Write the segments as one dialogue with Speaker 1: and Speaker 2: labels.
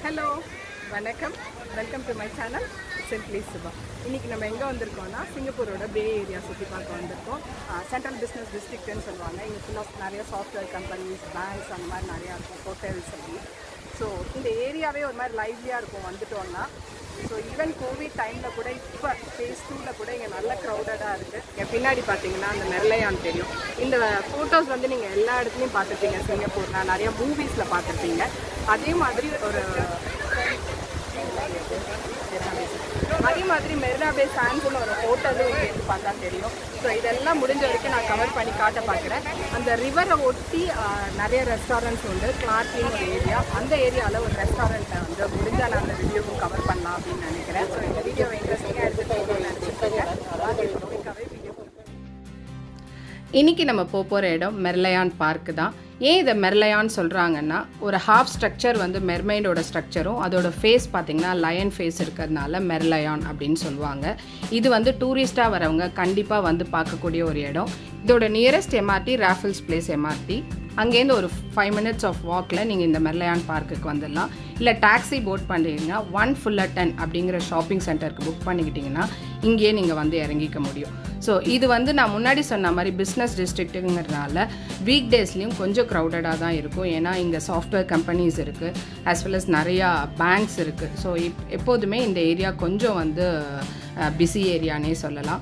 Speaker 1: Hello வணக்கம் welcome to my channel simply Siva இன்னைக்கு நம்ம எங்கே வந்திருக்கோம்னா சிங்கப்பூரோட பே ஏரியா சுற்றி பார்க்க வந்திருக்கோம் சென்ட்ரல் பிஸ்னஸ் டிஸ்ட்ரிக்ட்னு சொல்லுவாங்க இங்கே ஃபுல்லாக நிறைய சாஃப்ட்வேர் கம்பெனிஸ் பேங்க்ஸ் அந்த மாதிரி நிறையா இருக்கும் ஹோட்டல்ஸ் அப்படி ஸோ இந்த ஏரியாவே ஒரு மாதிரி லைவ்லியாக இருக்கும் வந்துட்டோம்னா ஸோ ஈவன் கோவிட் டைமில் கூட இப்போ ஃபேஸ் டூவில் கூட இங்கே நல்ல க்ரௌடடாக இருக்குது இங்கே பின்னாடி பார்த்தீங்கன்னா அந்த மெர்லையான் தெரியும் இந்த ஃபோட்டோஸ் வந்து நீங்கள் எல்லா இடத்துலையும் பார்த்துருப்பீங்க சிங்கப்பூரில் நிறைய மூவிஸில் பார்த்துருப்பீங்க அதே மாதிரி ஒரு அதே மாதிரி மெரினா பே சான்ஸ்னு ஒரு ஹோட்டலும் இங்கே பார்த்தா தெரியும் ஸோ இதெல்லாம் முடிஞ்ச வரைக்கும் நான் கவர் பண்ணி காட்ட பார்க்குறேன் அந்த ரிவரை ஒட்டி ஆஹ், நிறைய ரெஸ்டாரண்ட்ஸ் உண்டு கிளார்க்கின்னு ஒரு ஏரியா அந்த ஏரியாவில் ஒரு ரெஸ்டாரண்ட்டை வந்து முடிஞ்சால் நான் அந்த வீடியோவும் கவர் பண்ணலாம் அப்படின்னு நினைக்கிறேன் ஸோ இந்த வீடியோவை இன்ட்ரெஸ்டிங்காக எடுத்துகிட்டு போகணும்னு நினச்சிருக்கேன் குயிக்காகவே வீடியோ
Speaker 2: இன்னைக்கு நம்ம போக போகிற இடம் மெர்லையான் பார்க் தான் ஏன் இதை மெர்லையான் சொல்கிறாங்கன்னா ஒரு ஹாஃப் ஸ்ட்ரக்சர் வந்து மெர்மைண்டோட ஸ்ட்ரக்சரும் அதோட ஃபேஸ் பார்த்தீங்கன்னா லயன் ஃபேஸ் இருக்கிறதுனால மெர்லையான் அப்படின்னு சொல்லுவாங்க இது வந்து டூரிஸ்ட்டாக வரவங்க கண்டிப்பாக வந்து பார்க்கக்கூடிய ஒரு இடம் இதோட nearest MRT Raffles Place MRT அங்கேருந்து ஒரு ஃபைவ் மினிட்ஸ் ஆஃப் வாக்கில் நீங்கள் இந்த மெர்லையான் பார்க்குக்கு வந்துடலாம் இல்லை டாக்ஸி போட் பண்ணிட்டீங்கன்னா ஒன் ஃபுல்லட்டன் அப்படிங்கிற ஷாப்பிங் சென்டருக்கு புக் பண்ணிக்கிட்டிங்கன்னா இங்கேயே நீங்கள் வந்து இறங்கிக்க முடியும் ஸோ இது வந்து நான் முன்னாடி சொன்ன மாதிரி பிஸ்னஸ் டிஸ்ட்ரிக்ட்டுங்கிறதுனால வீக் டேஸ்லேயும் கொஞ்சம் க்ரௌடடாக தான் இருக்கும் ஏன்னா இங்கே சாஃப்ட்வேர் கம்பெனிஸ் இருக்குது as well as நிறையா பேங்க்ஸ் இருக்குது ஸோ இப் எப்போதுமே இந்த ஏரியா கொஞ்சம் வந்து பிஸி ஏரியானே சொல்லலாம்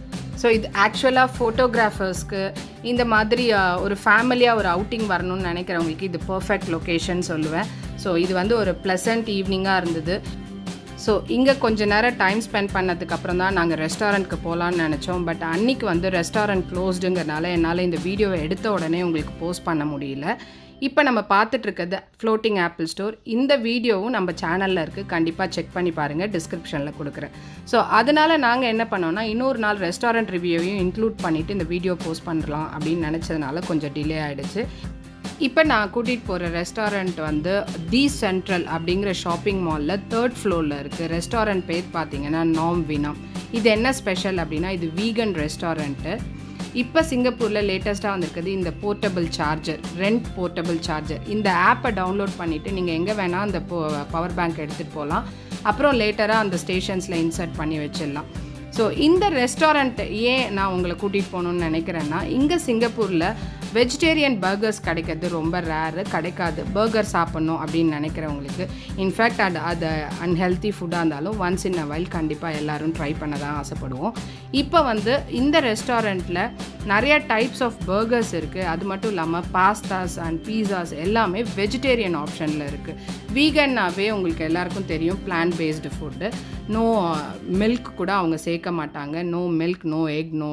Speaker 2: ஸோ இது ஆக்சுவலாக ஃபோட்டோகிராஃபர்ஸ்க்கு இந்த மாதிரி அஹ், ஒரு ஃபேமிலியாக ஒரு அவுட்டிங் வரணும்னு நினைக்கிறவங்களுக்கு இது பர்ஃபெக்ட் லொக்கேஷன் சொல்லுவேன் ஸோ இது வந்து ஒரு ப்ளசன்ட் ஈவினிங்காக இருந்தது ஸோ இங்கே கொஞ்ச நேரம் டைம் ஸ்பெண்ட் பண்ணதுக்கு அப்புறம் தான் நாங்கள் ரெஸ்டாரண்ட்க்கு போகலான்னு நினச்சோம் பட் அன்னைக்கு வந்து ரெஸ்டாரண்ட் க்ளோஸ்டுங்கிறனால என்னால் இந்த வீடியோவை எடுத்த உடனே உங்களுக்கு போஸ்ட் பண்ண முடியல இப்போ நம்ம பார்த்துட்டு இருக்கிறது ஃப்ளோட்டிங் ஆப்பிள் ஸ்டோர் இந்த வீடியோவும் நம்ம சேனலில் இருக்குது கண்டிப்பாக செக் பண்ணி பாருங்கள் டிஸ்கிரிப்ஷனில் கொடுக்குறேன் ஸோ அதனால் நாங்கள் என்ன பண்ணோம்னா இன்னொரு நாள் ரெஸ்டாரண்ட் ரிவ்யூவையும் இன்க்ளூட் பண்ணிவிட்டு இந்த வீடியோ போஸ்ட் பண்ணலாம் அப்படின்னு நினச்சதுனால கொஞ்சம் டிலே ஆகிடுச்சு இப்போ நான் கூட்டிகிட்டு போகிற ரெஸ்டாரண்ட் வந்து தி சென்ட்ரல் அப்படிங்கிற ஷாப்பிங் மாலில் தேர்ட் ஃப்ளோரில் இருக்குது ரெஸ்டாரண்ட் பேர் பார்த்தீங்கன்னா நாம் வினம் இது என்ன ஸ்பெஷல் அப்படின்னா இது வீகன் ரெஸ்டாரண்ட்டு இப்போ சிங்கப்பூரில் லேட்டஸ்ட்டாக வந்திருக்குது இந்த portable charger rent portable charger இந்த ஆப்பை டவுன்லோட் பண்ணிவிட்டு நீங்கள் எங்கே வேணால் அந்த பவர் பேங்க் எடுத்துகிட்டு போகலாம் அப்புறம் லேட்டராக அந்த ஸ்டேஷன்ஸில் இன்சர்ட் பண்ணி வச்சிடலாம் ஸோ இந்த ரெஸ்டாரண்ட் ஏன் நான் உங்களை கூட்டிகிட்டு போகணுன்னு நினைக்கிறேன்னா இங்கே சிங்கப்பூரில் வெஜிடேரியன் பர்கர்ஸ் கிடைக்கிறது ரொம்ப ரேரு கிடைக்காது பர்கர் சாப்பிட்ணும் அப்படின்னு நினைக்கிறவங்களுக்கு இன்ஃபேக்ட் அது அது அன்ஹெல்த்தி ஃபுட்டாக இருந்தாலும் ஒன்ஸ் இன் அ வைல் கண்டிப்பாக எல்லாரும் ட்ரை பண்ண தான் ஆசைப்படுவோம் இப்போ வந்து இந்த ரெஸ்டாரண்ட்டில் நிறைய டைப்ஸ் ஆஃப் பர்கர்ஸ் இருக்குது அது மட்டும் இல்லாமல் பாஸ்தாஸ் அண்ட் பீஸாஸ் எல்லாமே வெஜிடேரியன் ஆப்ஷனில் இருக்குது வீகன்னாவே உங்களுக்கு எல்லாருக்கும் தெரியும் plant based food no milk கூட அவங்க சேர்க்க மாட்டாங்க no milk no egg no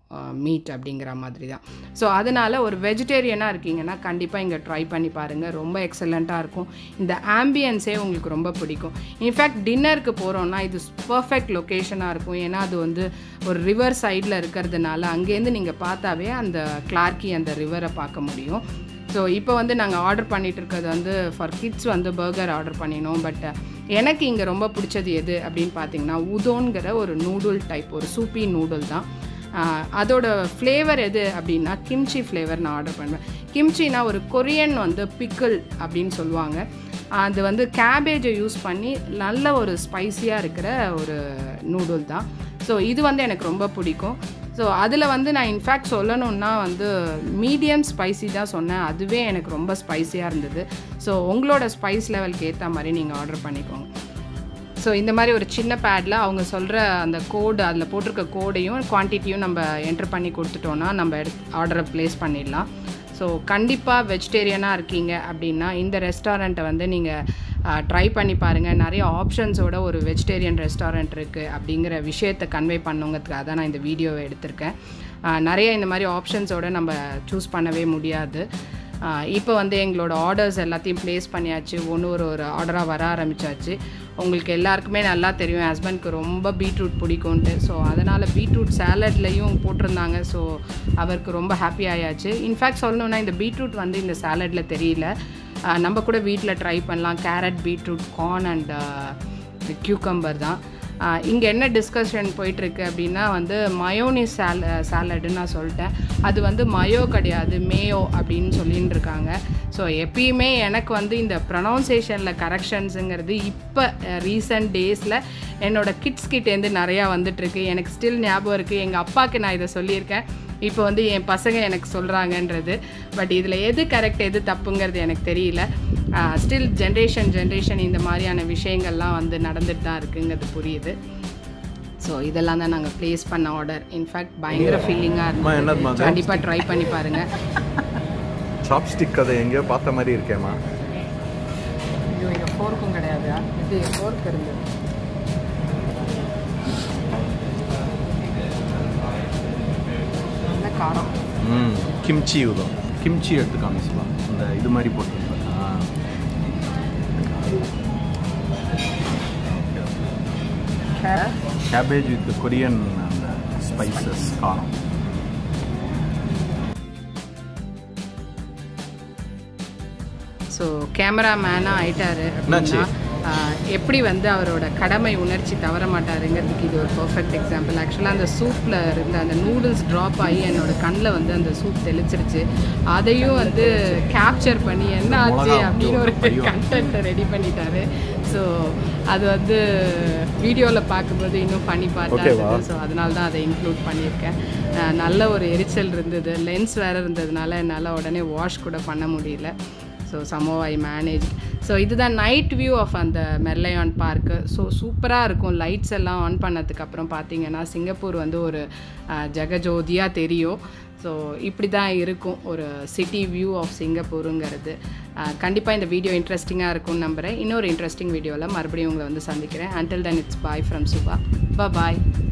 Speaker 2: meat அப்படிங்கிற மாதிரி தான் ஸோ அதனால் ஒரு வெஜிடேரியனாக இருக்கீங்கன்னா கண்டிப்பாக இங்கே ட்ரை பண்ணி பாருங்கள் ரொம்ப எக்ஸலண்ட்டாக இருக்கும் இந்த ஆம்பியன்ஸே உங்களுக்கு ரொம்ப பிடிக்கும் இன்ஃபேக்ட் டின்னருக்கு போகிறோன்னா இது பர்ஃபெக்ட் லொக்கேஷனாக இருக்கும் ஏன்னா அது வந்து ஒரு ரிவர் சைடில் இருக்கிறதுனால அங்கேருந்து நீங்கள் பார்த்தாவே அந்த கிளார்க்கி அந்த ரிவரை பார்க்க முடியும் ஸோ இப்போ வந்து நாங்கள் ஆர்டர் பண்ணிட்டு இருக்கிறது வந்து ஃபார் கிட்ஸ் வந்து பர்கர் ஆர்டர் பண்ணினோம் பட் எனக்கு இங்கே ரொம்ப பிடிச்சது எது அப்படின்னு பார்த்தீங்கன்னா உதோங்கிற ஒரு நூடுல் டைப் ஒரு சூப்பி நூடுல் தான் ஆஹ் அதோட ஃப்ளேவர் எது அப்படின்னா கிம்ச்சி ஃப்ளேவர் நான் ஆர்டர் பண்ணுவேன் கிம்ச்சினா ஒரு கொரியன் வந்து பிக்கிள் அப்படின்னு சொல்லுவாங்க அது வந்து கேபேஜை யூஸ் பண்ணி நல்ல ஒரு ஸ்பைசியாக இருக்கிற ஒரு நூடுல் தான் ஸோ இது வந்து எனக்கு ரொம்ப பிடிக்கும் ஸோ அதில் வந்து நான் இன்ஃபேக்ட் சொல்லணுன்னா வந்து மீடியம் ஸ்பைசி தான் சொன்னேன் அதுவே எனக்கு ரொம்ப ஸ்பைசியாக இருந்தது ஸோ உங்களோட ஸ்பைஸ் லெவலுக்கு ஏற்ற மாதிரி நீங்கள் ஆர்டர் பண்ணிக்கோங்க ஸோ இந்த மாதிரி ஒரு சின்ன பேடில் அவங்க சொல்கிற அந்த கோடு அதில் போட்டிருக்க கோடையும் குவான்டிட்டியும் நம்ம என்டர் பண்ணி கொடுத்துட்டோன்னா நம்ம எடுத்து ஆர்டரை ப்ளேஸ் பண்ணிடலாம் ஸோ கண்டிப்பாக வெஜிடேரியனாக இருக்கீங்க அப்படின்னா இந்த ரெஸ்டாரண்ட்டை வந்து நீங்கள் ட்ரை பண்ணி பாருங்கள் நிறைய ஆப்ஷன்ஸோட ஒரு வெஜிடேரியன் ரெஸ்டாரண்ட் இருக்குது அப்படிங்கிற விஷயத்தை கன்வே பண்ணுங்கிறதுக்காக தான் நான் இந்த வீடியோவை எடுத்திருக்கேன் ஆஹ் நிறைய இந்த மாதிரி ஆப்ஷன்ஸோட நம்ம சூஸ் பண்ணவே முடியாது இப்போ வந்து எங்களோட ஆர்டர்ஸ் எல்லாத்தையும் ப்ளேஸ் பண்ணியாச்சு ஒன்று ஒரு ஒரு ஆர்டராக வர ஆரம்பிச்சாச்சு உங்களுக்கு எல்லாருக்குமே நல்லா தெரியும் என் ஹஸ்பண்ட்க்கு ரொம்ப பீட்ரூட் பிடிக்கும்ன்ட்டு ஸோ அதனால் பீட்ரூட் சேலட்லேயும் போட்டிருந்தாங்க ஸோ அவருக்கு ரொம்ப ஹாப்பி ஆயாச்சு இன்ஃபேக்ட் சொல்லணுன்னா இந்த பீட்ரூட் வந்து இந்த சேலடில் தெரியல ஆஹ் நம்ம கூட வீட்டில் ட்ரை பண்ணலாம் carrot beetroot corn and cucumber தான் இங்கே என்ன டிஸ்கஷன் போயிட்டுருக்கு அப்படின்னா வந்து மயோனிஸ் சால சாலடுன்னு நான் சொல்லிட்டேன் அது வந்து மயோ கிடையாது மேயோ அப்படின்னு சொல்லின்னு இருக்காங்க ஸோ எப்பயுமே எனக்கு வந்து இந்த ப்ரொனவுன்சேஷனில் கரெக்ஷன்ஸுங்கிறது இப்போ ரீசன்ட் டேஸில் என்னோட கிட்ஸ் கிட்டேருந்து நிறையா வந்துட்டுருக்கு எனக்கு ஸ்டில் ஞாபகம் இருக்குது எங்கள் அப்பாவுக்கு நான் இதை சொல்லியிருக்கேன் இப்போ வந்து என் பசங்க எனக்கு சொல்கிறாங்கன்றது பட் இதில் எது கரெக்ட் எது தப்புங்கிறது எனக்கு தெரியல ஸ்டில் ஜென்ரேஷன் ஜென்ரேஷன் இந்த மாதிரியான விஷயங்கள்லாம் வந்து நடந்துட்டு தான் இருக்குங்கிறது புரியுது ஸோ இதெல்லாம் தான் நாங்கள் ப்ளேஸ் பண்ண ஆர்டர் இன்ஃபேக்ட் பயங்கர ஃபீலிங்காக
Speaker 3: அம்மா, என்னதும்மா
Speaker 2: இருந்தது
Speaker 3: அது?
Speaker 2: கண்டிப்பாக ட்ரை பண்ணி பாருங்கள்
Speaker 3: சாப்ஸ்டிக் அதை எங்கேயோ பார்த்த மாதிரி இருக்கேம்மா
Speaker 2: ஐயோ இங்கே ஃபோர்க்கும் கிடையாது இது ஃபோர்க் இருந்தது நல்ல காரம்
Speaker 3: ம் கிம்ச்சி உதம் கிம்ச்சி எடுத்து காமிச்சுப்பா அந்த இது மாதிரி போட்டுருப்பாங்க ஆ கேபேஜ் வித் கொரியன் அந்த ஸ்பைசஸ் காரம்
Speaker 2: ஸோ கேமராமேனாக ஆயிட்டாரு
Speaker 3: என்னாச்சு?
Speaker 2: அப்படின்னா ஆஹ், எப்படி வந்து அவரோட கடமை உணர்ச்சி தவற மாட்டாருங்கிறதுக்கு இது ஒரு பர்ஃபெக்ட் எக்ஸாம்பிள் ஆக்சுவலாக அந்த சூப்பில் இருந்த அந்த நூடுல்ஸ் ட்ராப் ஆகி என்னோட கண்ணில் வந்து அந்த சூப் தெளிச்சிருச்சு அதையும் வந்து கேப்சர் பண்ணி என்ன ஆச்சு
Speaker 3: மிளகா
Speaker 2: அப்படின்னு ஒரு
Speaker 3: வந்து ஒரு
Speaker 2: கண்டென்ட்டை ரெடி பண்ணிட்டாரு ஸோ அது வந்து வீடியோவில் பார்க்கும்போது இன்னும் பண்ணி பார்த்தா
Speaker 3: ஓகேவா?
Speaker 2: இருந்தது ஸோ அதனால தான் அதை இன்க்ளூட் பண்ணியிருக்கேன் அஹ் நல்ல ஒரு எரிச்சல் இருந்தது லென்ஸ் வேறு இருந்ததுனால என்னால் உடனே வாஷ் கூட பண்ண முடியல so somehow I manage so இதுதான் நைட் வியூ ஆஃப் அந்த மெர்லையான் பார்க்கு ஸோ சூப்பராக இருக்கும் லைட்ஸ் எல்லாம் ஆன் பண்ணதுக்கப்புறம் பார்த்தீங்கன்னா சிங்கப்பூர் வந்து ஒரு அஹ், ஜெகஜோதியாக தெரியும் ஸோ இப்படி தான் இருக்கும் ஒரு சிட்டி வியூ ஆஃப் சிங்கப்பூருங்கிறது கண்டிப்பாக இந்த வீடியோ இன்ட்ரெஸ்டிங்காக இருக்கும்னு நம்புகிறேன் இன்னொரு இன்ட்ரெஸ்டிங் வீடியோவில் மறுபடியும் உங்களை வந்து சந்திக்கிறேன் until then it's bye from Subha bye